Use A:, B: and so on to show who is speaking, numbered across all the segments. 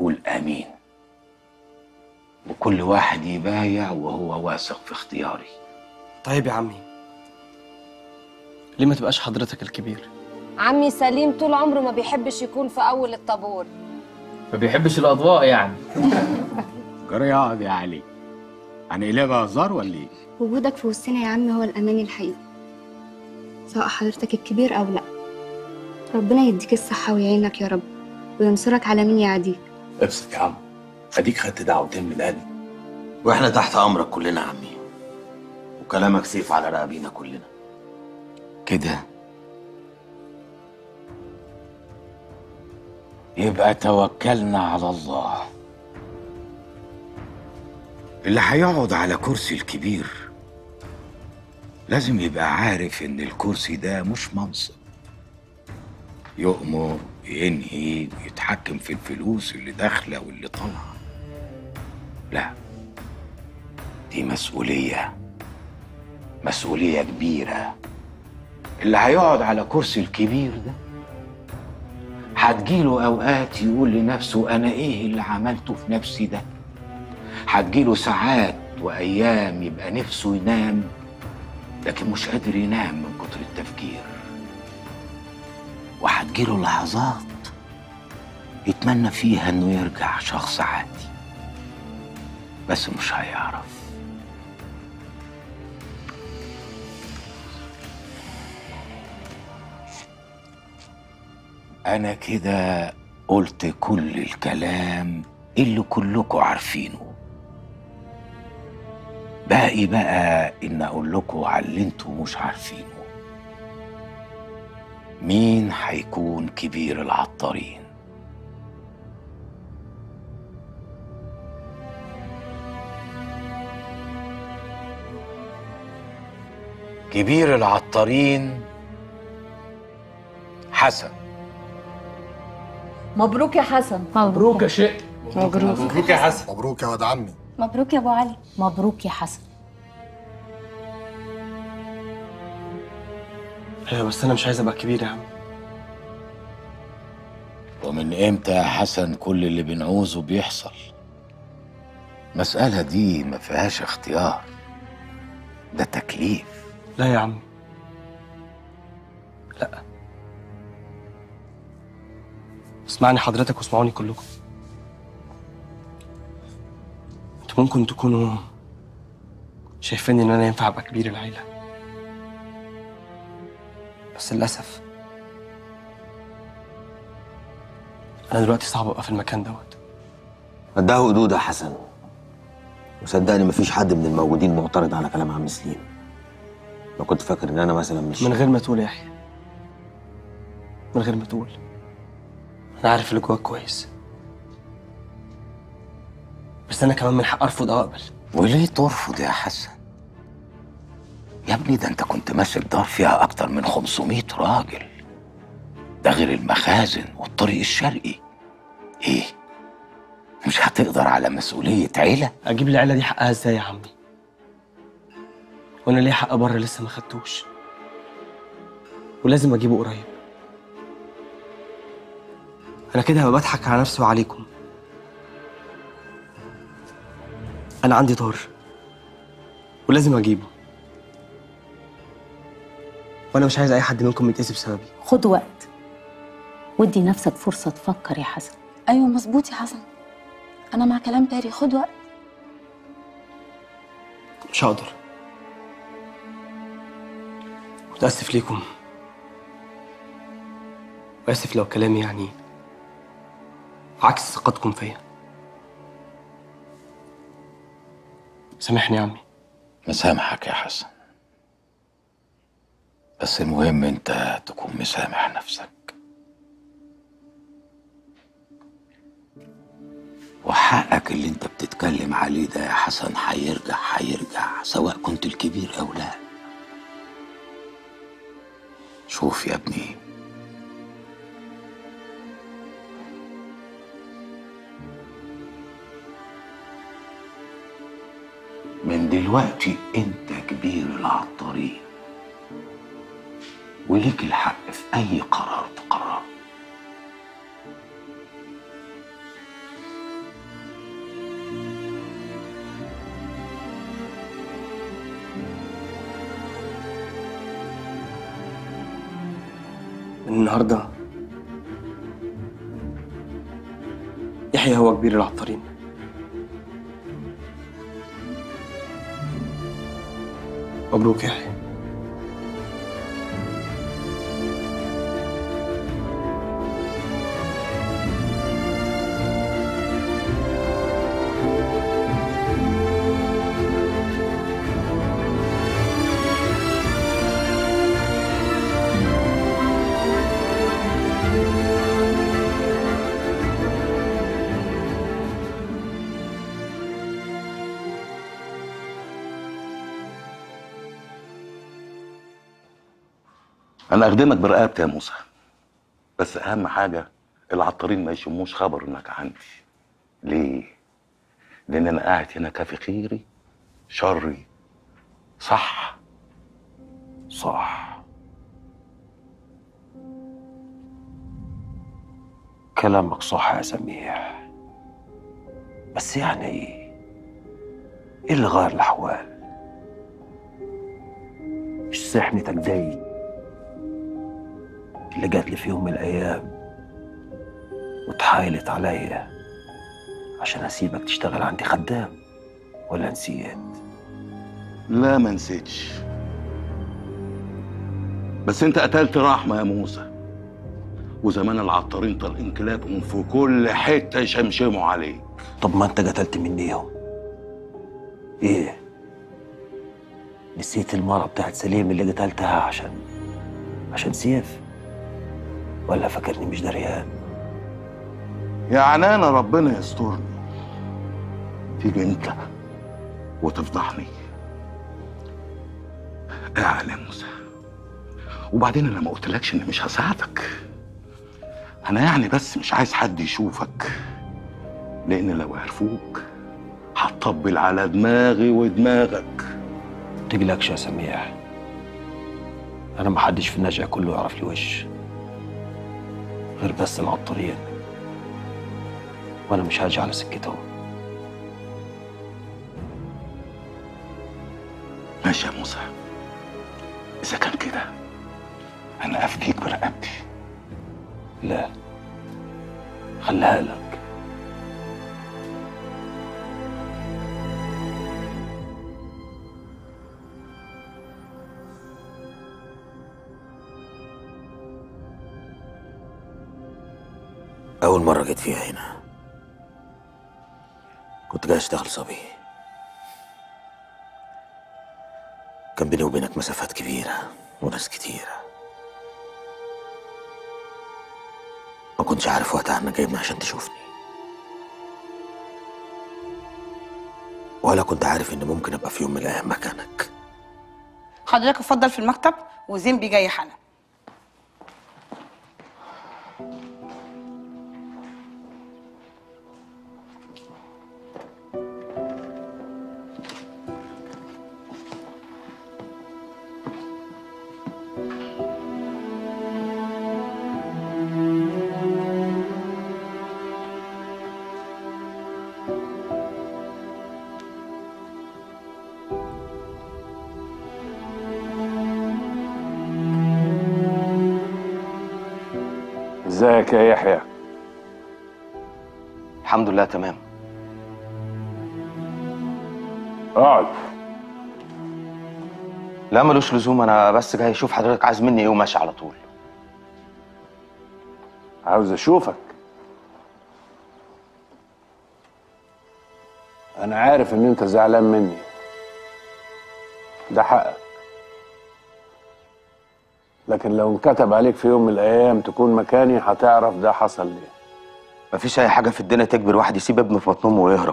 A: أقول آمين وكل واحد يبايع وهو واثق في اختياري
B: طيب يا عمي ليه ما تبقاش حضرتك الكبير
C: عمي سليم طول عمره ما بيحبش يكون في اول الطابور
D: ما بيحبش الاضواء يعني
A: جرى يقعد يا علي هنقلبها هزار ولا ايه؟
E: وجودك في وسطنا يا عم هو الأمان الحقيقي سواء حضرتك الكبير أو لأ ربنا يديك الصحة ويعينك يا رب وينصرك على مين يعاديك
A: ابسط يا عم اديك خدت دعوتين من قلبي
F: واحنا تحت امرك كلنا يا عمي وكلامك سيف على رقابينا كلنا
A: كده يبقى توكلنا على الله اللي هيقعد على كرسي الكبير لازم يبقى عارف ان الكرسي ده مش منصب يؤمر ينهي ويتحكم في الفلوس اللي داخله واللي طالعه لا دي مسؤوليه مسؤوليه كبيره اللي هيقعد على كرسي الكبير ده هتجيله اوقات يقول لنفسه انا ايه اللي عملته في نفسي ده هتجيله ساعات وايام يبقى نفسه ينام لكن مش قادر ينام من كتر التفكير وهتجيله لحظات يتمنى فيها انه يرجع شخص عادي بس مش هيعرف أنا كده قلت كل الكلام اللي كلكم عارفينه باقي بقى إن أقول لكم على اللي انتوا مش عارفينه مين هيكون كبير العطارين كبير العطارين حسن
G: مبروك يا حسن
D: مبروك يا شيء
B: مبروك يا حسن
H: مبروك يا واد عمي
E: مبروك يا أبو علي
G: مبروك يا حسن
B: ايوه بس انا مش عايز ابقى كبير يا عم
A: ومن امتى يا حسن كل اللي بنعوزه بيحصل المسألة دي ما فيهاش اختيار ده تكليف
B: لا يا عم لا اسمعني حضرتك واسمعوني كلكم انتوا ممكن تكونوا شايفين ان انا ينفع ابقى كبير العيله بس للاسف انا دلوقتي صعب ابقى في المكان دوت
F: ده حدود يا حسن وصدقني مفيش حد من الموجودين معترض على كلام عم سليم لو كنت فاكر ان انا مثلا مش
B: من غير ما تقول يا يحيى من غير ما تقول انا عارف اللي جواك كويس بس انا كمان من حق ارفض او اقبل
A: وليه ترفض يا حسن يا ابني ده انت كنت ماسك دار فيها اكتر من 500 راجل ده غير المخازن والطريق الشرقي ايه مش هتقدر على مسؤولية عيلة
B: اجيب العيله دي حقها ازاي يا عمي وانا ليا حق بره لسه ما خدتوش ولازم اجيبه قريب انا كده هبقى بضحك على نفسي وعليكم انا عندي طار ولازم اجيبه وانا مش عايز اي حد منكم يتأذي بسببي
G: خد وقت ودي نفسك فرصة تفكر يا حسن
I: ايوه مظبوط يا حسن انا مع كلام باري خد وقت
B: مش هقدر متأسف ليكم وآسف لو كلامي يعني عكس ثقتكم فيا سامحني يا عمي
A: مسامحك يا حسن بس المهم انت تكون مسامح نفسك وحقك اللي انت بتتكلم عليه ده يا حسن هيرجع هيرجع سواء كنت الكبير او لا شوف يا ابني من دلوقتي انت كبير العطارين وليك الحق في اي قرار تقرره
B: النهارده يحيى هو كبير العطارين مبروك يحيى
A: انا اخدمك برقبتي يا موسى بس اهم حاجه العطارين ما يشموش خبر انك عندي ليه لان انا قاعد هنا كافي خيري شري صح
F: صح كلامك صح يا سميح بس يعني ايه إيه اللي غير الاحوال مش سحنتك دي اللي جات لي في يوم من الايام وتحايلت عليا عشان اسيبك تشتغل عندي خدام ولا نسيت
A: لا ما نسيتش بس انت قتلت رحمه يا موسى وزمان العطارين طالقين كلابهم في كل حته يشمشموا عليك
F: طب ما انت قتلت منيهم ايه نسيت المرة بتاعت سليم اللي قتلتها عشان عشان سيف ولا فاكرني مش دريان
A: يعني انا ربنا يسترني تيجي انت وتفضحني اعلى يا موسى وبعدين انا ما قلتلكش اني مش هساعدك انا يعني بس مش عايز حد يشوفك لان لو عرفوك هتطبل على دماغي ودماغك
F: تقلقش يا سميح انا محدش في النجع كله يعرف لي وش غير بس العطارين وانا مش هاجي على سكتهم
A: ماشي يا موسى اذا كان كده انا افديك برقبتي
F: لا خليها لك أول مرة جيت فيها هنا كنت جاي أشتغل صبي كان بيني وبينك مسافات كبيرة وناس كتيرة ما كنتش عارف وقتها انك جايبني عشان تشوفني ولا كنت عارف ان ممكن ابقى في يوم من الايام مكانك
H: حضرتك اتفضل في المكتب وزين جاي حالا
J: ازيك يا يحيى
B: الحمد لله تمام
J: اقعد
B: لا ملوش لزوم انا بس جاي اشوف حضرتك عايز مني ايه وماشي على طول
J: عاوز اشوفك انا عارف ان انت زعلان مني ده حقك لكن لو انكتب عليك في يوم من الايام تكون مكاني هتعرف ده حصل ليه
B: مفيش اي حاجه في الدنيا تجبر واحد يسيب ابنه في بطن امه ويهرب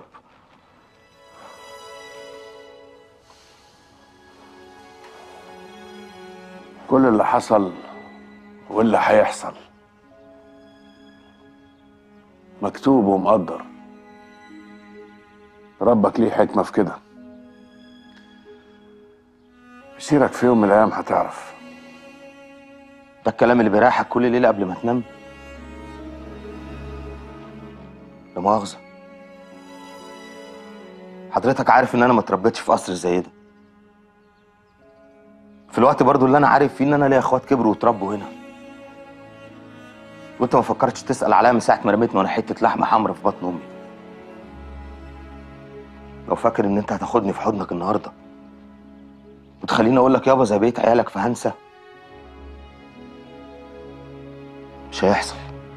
J: كل اللي حصل واللي هيحصل مكتوب ومقدر ربك ليه حكمة في كده مسيرك في يوم من الأيام هتعرف
B: ده الكلام اللي بيريحك كل ليله قبل ما تنام لا مؤاخذه حضرتك عارف ان انا ما اتربيتش في قصر زي ده في الوقت برضو اللي انا عارف فيه ان انا ليا اخوات كبروا واتربوا هنا
F: وانت ما فكرتش تسال عليا من ساعه ما رميتني وانا حته لحمه حمرا في بطن امي لو فاكر ان انت هتاخدني في حضنك النهارده وتخليني اقول لك يابا زي بقيت عيالك فهنسى مش هيحصل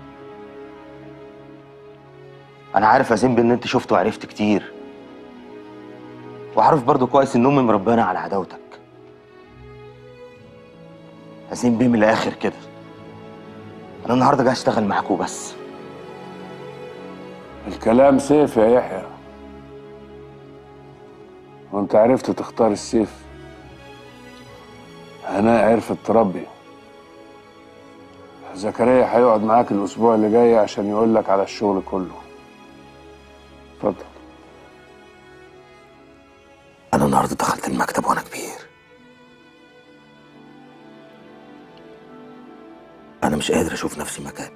F: انا عارف يا زنبي ان انت شفت وعرفت كتير وعارف برضو كويس ان امي مربانه على عداوتك يا زنبي من الاخر كده انا النهارده جاي اشتغل معاك وبس
J: الكلام سيف يا يحيى وانت عرفت تختار السيف هناء عرفت تربي زكريا هيقعد معاك الاسبوع اللي جاي عشان يقول لك على الشغل كله اتفضل
A: انا النهارده دخلت المكتب وانا كبير انا مش قادر اشوف نفسي مكانك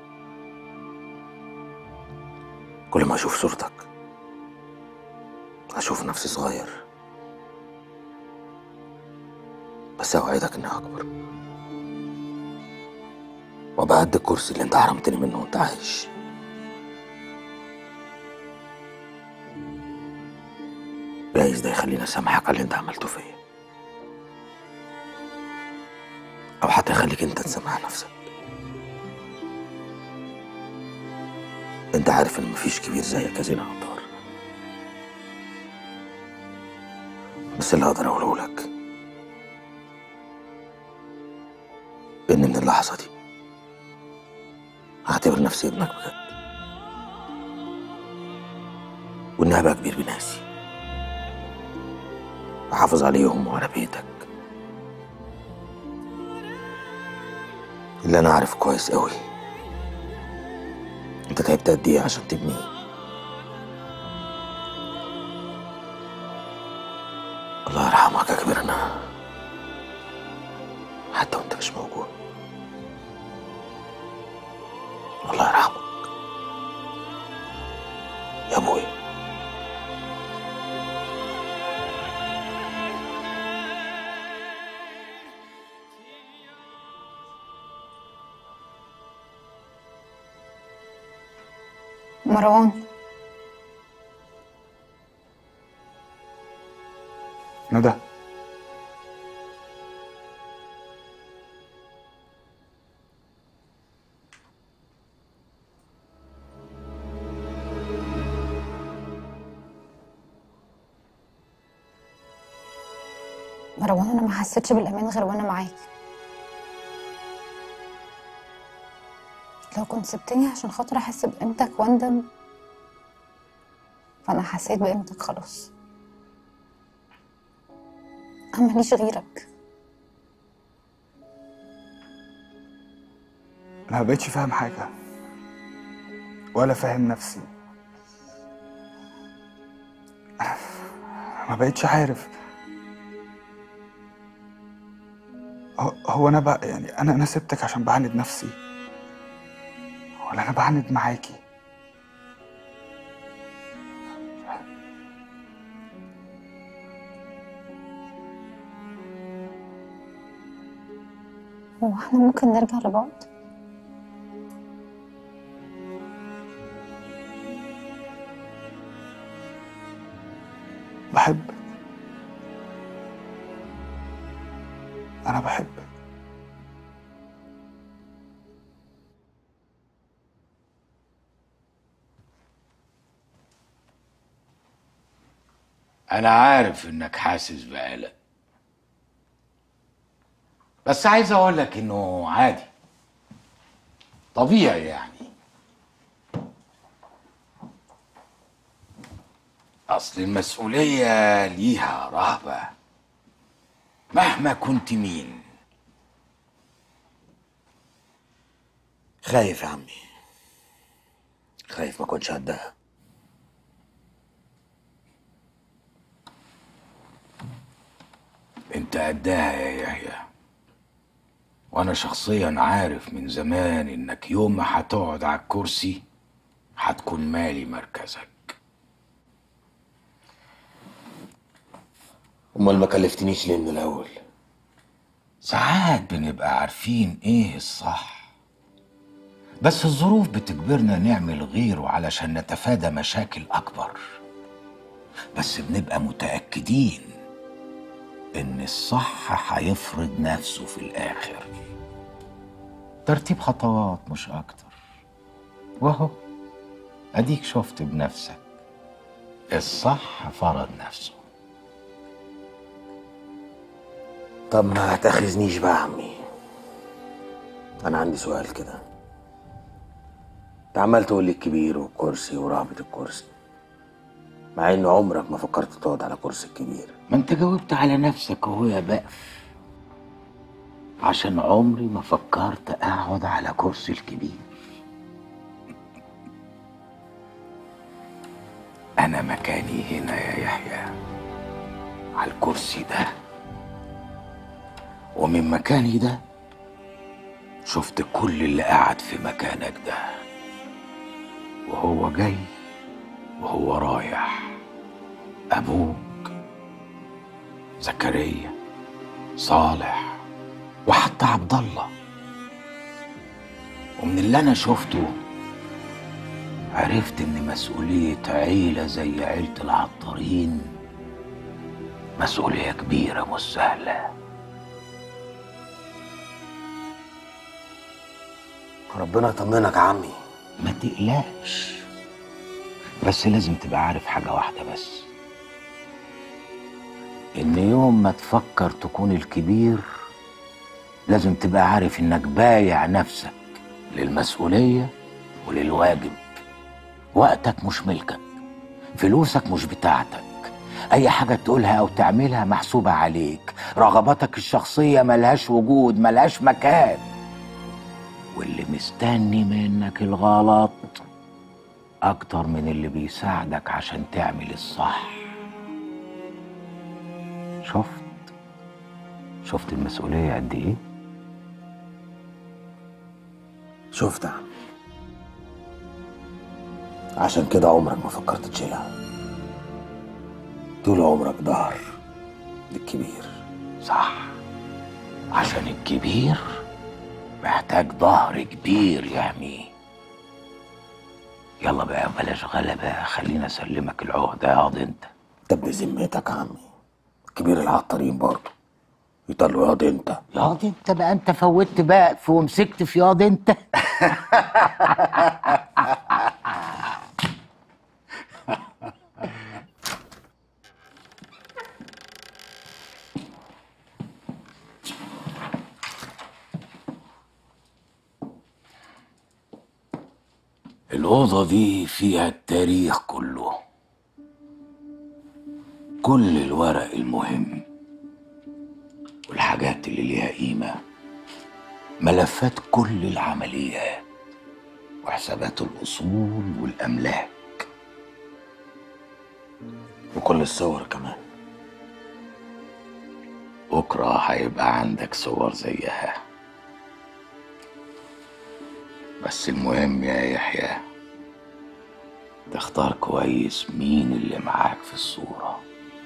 A: كل ما اشوف صورتك اشوف نفسي صغير بس اوعدك اني اكبر وابقى قد الكرسي اللي انت حرمتني منه وانت عايش جايز ده يخليني اسامحك على اللي انت عملته فيا او حتى يخليك انت تسامح نفسك انت عارف ان مفيش كبير زيك يا زين عطار بس اللي اقدر اقوله لك ان من اللحظه دي هعتبر نفسي ابنك بجد واني هبقى كبير بناسي احافظ عليهم وعلى بيتك اللي انا عارف كويس قوي انت تعبت قد ايه عشان تبنيه الله يرحمك يا كبرنا حتى وانت مش موجود الله يرحمك يا ابوي
E: مروان
K: ندى
I: مروان انا ما حسيتش بالامان غير وانا معاك لو كنت سبتني عشان خاطر احس بقيمتك واندم فانا حسيت بقيمتك خلاص انا ماليش غيرك
K: انا ما بقتش فاهم حاجه ولا فاهم نفسي ما بقتش عارف هو- هو انا بقى يعني انا انا سبتك عشان بعاند نفسي ولا انا بعاند معاكي
I: هو احنا ممكن نرجع لبعض
K: بحبك انا بحبك
A: أنا عارف إنك حاسس بقلق بس عايز أقول لك إنه عادي طبيعي يعني أصل المسؤولية ليها رهبة مهما كنت مين خايف يا عمي خايف ما كنتش قدها انت قدها يا يحيى وانا شخصيا عارف من زمان انك يوم ما هتقعد على الكرسي هتكون مالي مركزك
F: امال ما كلفتنيش ليه من الاول
A: ساعات بنبقى عارفين ايه الصح بس الظروف بتجبرنا نعمل غيره علشان نتفادى مشاكل أكبر بس بنبقى متأكدين إن الصح هيفرض نفسه في الآخر ترتيب خطوات مش أكتر وأهو أديك شفت بنفسك الصح فرض نفسه
F: طب ما تاخذنيش بقى يا عمي انا عندي سؤال كده انت عمال تقول لي الكبير والكرسي ورهبة الكرسي مع ان عمرك ما فكرت تقعد على كرسي الكبير
A: ما انت جاوبت على نفسك اهو يا بقف عشان عمري ما فكرت اقعد على كرسي الكبير انا مكاني هنا يا يحيى على الكرسي ده ومن مكاني ده شفت كل اللي قاعد في مكانك ده وهو جاي وهو رايح ابوك زكريا صالح وحتى عبد الله ومن اللي انا شفته عرفت ان مسؤولية عيلة زي عيلة العطارين مسؤولية كبيرة مش سهلة
F: ربنا يطمنك يا عمي
A: ما تقلقش بس لازم تبقى عارف حاجة واحدة بس إن يوم ما تفكر تكون الكبير لازم تبقى عارف إنك بايع نفسك للمسؤولية وللواجب وقتك مش ملكك فلوسك مش بتاعتك أي حاجة تقولها أو تعملها محسوبة عليك رغباتك الشخصية ملهاش وجود ملهاش مكان واللي مستني منك الغلط أكتر من اللي بيساعدك عشان تعمل الصح شفت شفت المسؤولية قد إيه؟
F: شفت يا عم عشان كده عمرك ما فكرت تشيلها طول عمرك ظهر للكبير
A: صح عشان الكبير محتاج ظهر كبير يحميه يلا بقى بلاش غلبة خلينا اسلمك العهدة ياض انت
F: طب بذمتك يا عمي كبير العطارين برضه يطلعوا ياض انت
A: ياض انت بقى انت فوتت بقف ومسكت في ياض انت الأوضة دي فيها التاريخ كله كل الورق المهم والحاجات اللي ليها قيمة ملفات كل العمليات وحسابات الأصول والأملاك
F: وكل الصور كمان
A: بكرة هيبقى عندك صور زيها بس المهم يا يحيى تختار كويس مين اللي معاك في الصورة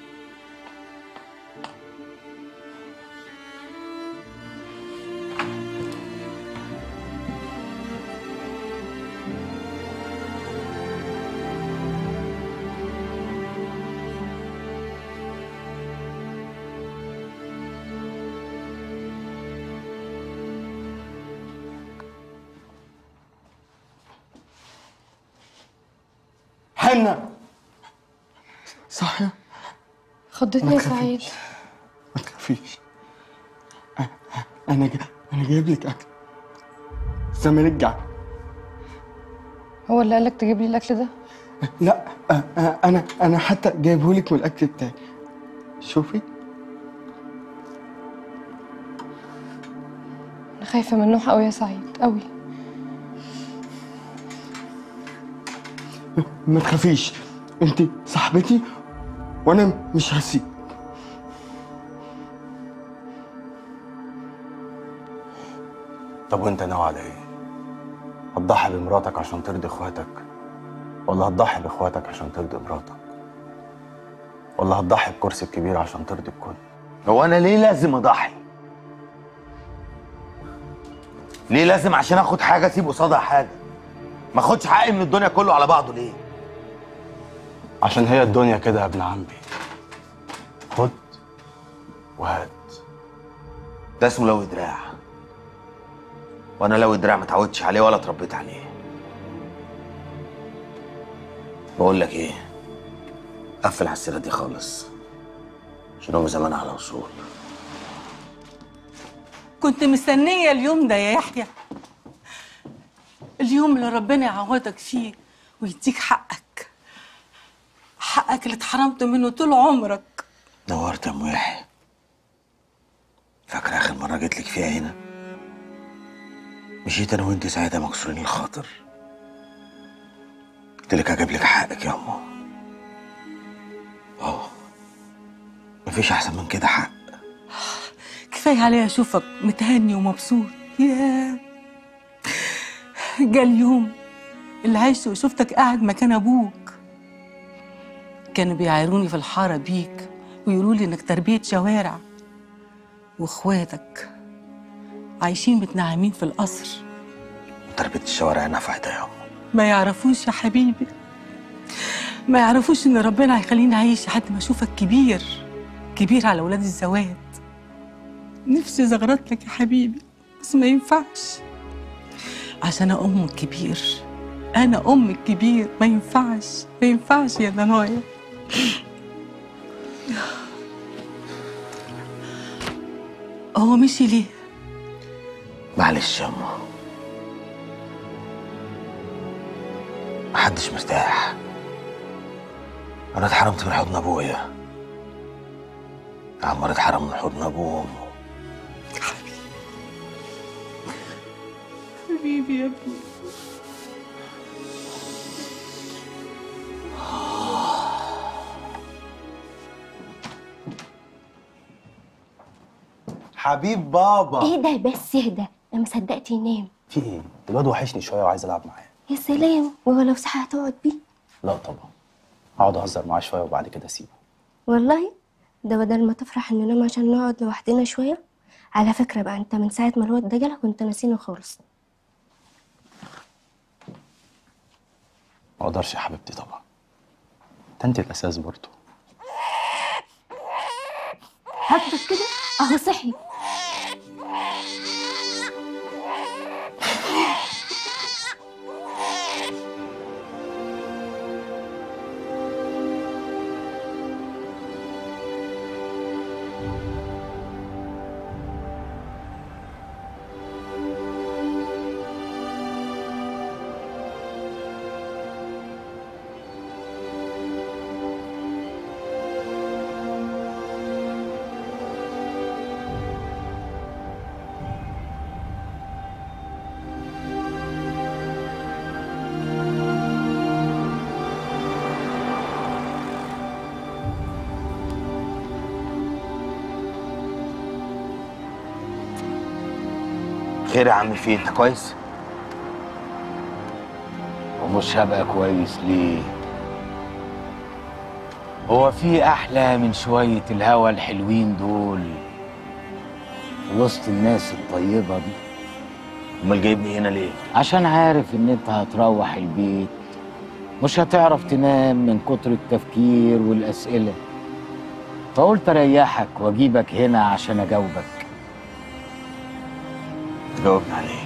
K: حنة صحيح
L: خضتني
K: ما
L: يا
K: تخافيش.
L: سعيد
K: ما تخافيش أ- انا جا... انا جايب لك اكل زمالك جع
L: هو اللي قالك تجيب لي الاكل ده
K: لا أ- أ- انا انا حتى جايبه لك من الاكل بتاعي شوفي
L: انا خايفه من نوح قوي يا سعيد قوي
K: ما تخافيش انت صاحبتي وانا مش هسيب
M: طب وانت ناوي على ايه؟ هتضحي بمراتك عشان ترضي اخواتك ولا هتضحي باخواتك عشان ترضي مراتك ولا هتضحي بكرسي الكبير عشان ترضي الكل
F: هو انا ليه لازم اضحي ليه لازم عشان اخد حاجه اسيب قصادها حاجه ما اخدش حقي من الدنيا كله على بعضه ليه
M: عشان هي الدنيا كده يا ابن عمي خد وهات
F: ده اسمه لو دراع وانا لو دراع ما اتعودتش عليه ولا اتربيت عليه بقول لك ايه قفل على السيره دي خالص عشان هو زمان على وصول
N: كنت مستنية اليوم ده يا يحيى اليوم اللي ربنا يعوضك فيه ويديك حقك حقك اللي اتحرمت منه طول عمرك
F: نورت يا ام يحيى فاكره اخر مره جيت لك فيها هنا مشيت انا وانت ساعتها مكسورين الخاطر قلت لك هجيب لك حقك يا امه اه مفيش احسن من كده حق
N: كفاية عليا أشوفك متهني ومبسوط ياه جا اليوم اللي عشت وشفتك قاعد مكان أبوك كانوا بيعايروني في الحارة بيك ويقولوا لي إنك تربية شوارع وإخواتك عايشين متنعمين في القصر
F: تربيه الشوارع نفعت يا امه
N: ما يعرفوش يا حبيبي ما يعرفوش إن ربنا هيخليني أعيش لحد ما أشوفك كبير كبير على ولاد الزواج نفسي زغرت لك يا حبيبي بس ما ينفعش عشان أنا أم الكبير أنا أم الكبير ما ينفعش ما ينفعش يا دنايا هو مشي ليه؟
F: معلش يا امه محدش مرتاح انا اتحرمت من حضن ابويا عمار اتحرم من حضن ابوه وامه
N: حبيبي يا ابني
M: حبيب بابا
O: ايه ده بس اهدى انا ما صدقت ينام
M: في ايه الواد وحشني شويه وعايز العب معاه
O: يا سلام وهو لو صحى هتقعد بيه
M: لا طبعا هقعد اهزر معاه شويه وبعد كده اسيبه
O: والله ده بدل ما تفرح ان ننام عشان نقعد لوحدنا شويه على فكره بقى انت من ساعه ما الواد ده جالك كنت ناسينه خالص
M: ما اقدرش يا حبيبتي طبعا ده انت الاساس برضه
O: هبص كده اهو صحي
F: خير يا عم فين انت كويس
A: ومش هبقى كويس ليه هو في احلى من شويه الهوا الحلوين دول وسط الناس الطيبه دي
F: امال جايبني هنا ليه
A: عشان عارف ان انت هتروح البيت مش هتعرف تنام من كتر التفكير والاسئله فقلت اريحك واجيبك هنا عشان اجاوبك
F: جاوبني عليه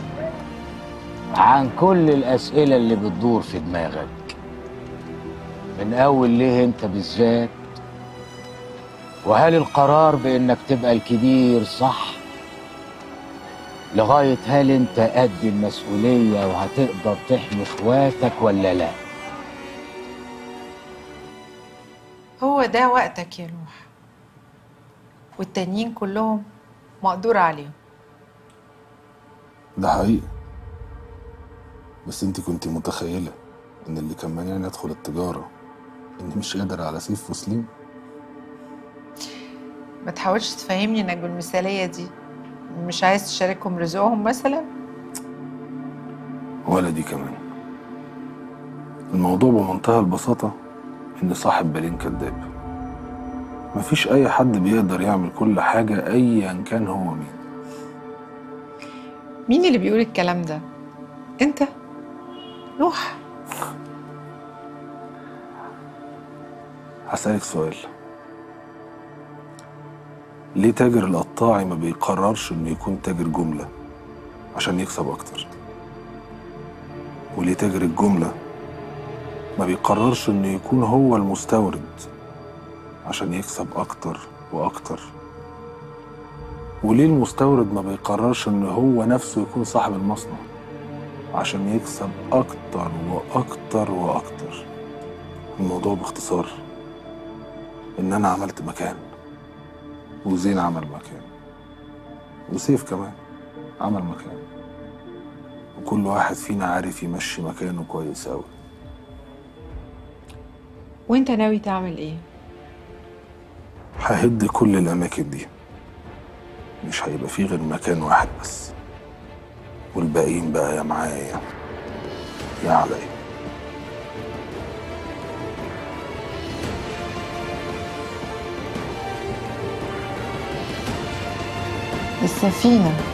A: عن كل الأسئلة اللي بتدور في دماغك من أول ليه أنت بالذات وهل القرار بإنك تبقى الكبير صح لغاية هل أنت قد المسؤولية وهتقدر تحمي إخواتك ولا لأ
P: هو ده وقتك يا نوح والتانيين كلهم مقدور عليهم
J: ده حقيقي بس انت كنت متخيلة ان اللي كان مانعني ادخل التجارة اني مش قادر على سيف وسليم
P: ما تحاولش تفهمني انك بالمثالية دي مش عايز تشاركهم رزقهم مثلا
J: ولا دي كمان الموضوع بمنتهى البساطة ان صاحب بالين كذاب مفيش اي حد بيقدر يعمل كل حاجة ايا كان هو مين
P: مين اللي بيقول الكلام ده انت نوح
J: هسألك سؤال ليه تاجر القطاعي ما بيقررش انه يكون تاجر جملة عشان يكسب اكتر وليه تاجر الجملة ما بيقررش انه يكون هو المستورد عشان يكسب اكتر واكتر وليه المستورد ما بيقررش ان هو نفسه يكون صاحب المصنع عشان يكسب اكتر واكتر واكتر الموضوع باختصار ان انا عملت مكان وزين عمل مكان وسيف كمان عمل مكان وكل واحد فينا عارف يمشي مكانه كويس قوي
P: وانت ناوي تعمل ايه
J: ههد كل الاماكن دي مش هيبقى فيه غير مكان واحد بس والباقيين بقى يا معايا يا عليا
P: السفينة